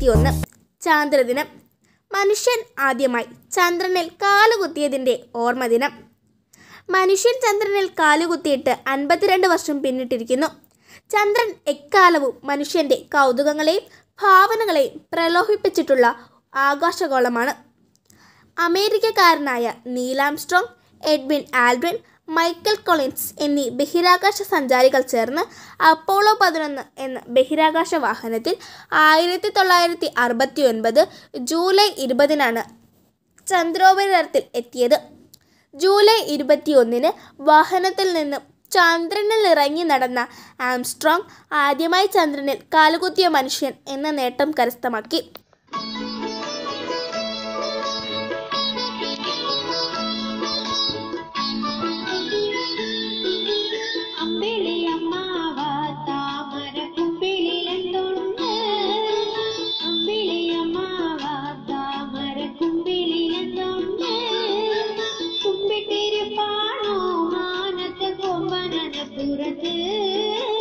ഇരുപത്തിയൊന്ന് ചാന്ദ്രദിനം മനുഷ്യൻ ആദ്യമായി ചന്ദ്രനിൽ കാലുകുത്തിയതിൻ്റെ ഓർമ്മദിനം മനുഷ്യൻ ചന്ദ്രനിൽ കാലുകുത്തിയിട്ട് അൻപത്തിരണ്ട് വർഷം പിന്നിട്ടിരിക്കുന്നു ചന്ദ്രൻ എക്കാലവും മനുഷ്യൻ്റെ കൗതുകങ്ങളെയും ഭാവനകളെയും പ്രലോഭിപ്പിച്ചിട്ടുള്ള ആകാശഗോളമാണ് അമേരിക്കക്കാരനായ Neil Armstrong Edwin Aldrin Michael Collins എന്നീ ബഹിരാകാശ സഞ്ചാരികൾ ചേർന്ന് അപ്പോളോ പതിനൊന്ന് എന്ന ബഹിരാകാശ വാഹനത്തിൽ ആയിരത്തി തൊള്ളായിരത്തി അറുപത്തി ഒൻപത് ജൂലൈ ഇരുപതിനാണ് ചന്ദ്രോപരിതലത്തിൽ എത്തിയത് ജൂലൈ ഇരുപത്തിയൊന്നിന് വാഹനത്തിൽ നിന്നും ചന്ദ്രനിൽ ഇറങ്ങി നടന്ന ആംസ്ട്രോങ് ആദ്യമായി ചന്ദ്രനിൽ കാലുകുത്തിയ മനുഷ്യൻ എന്ന നേട്ടം കരസ്ഥമാക്കി അമ്പിളിയമ്മാവ താമര കുമ്പിളിലെന്തുണ്ട് അമ്പിളിയമ്മാവ താമര കുമ്പിളിലെന്തുണ്ട് കുമ്പിട്ടിരിപ്പാണോ മാനത്തെ കൊമ്പനപ്പുറത്ത്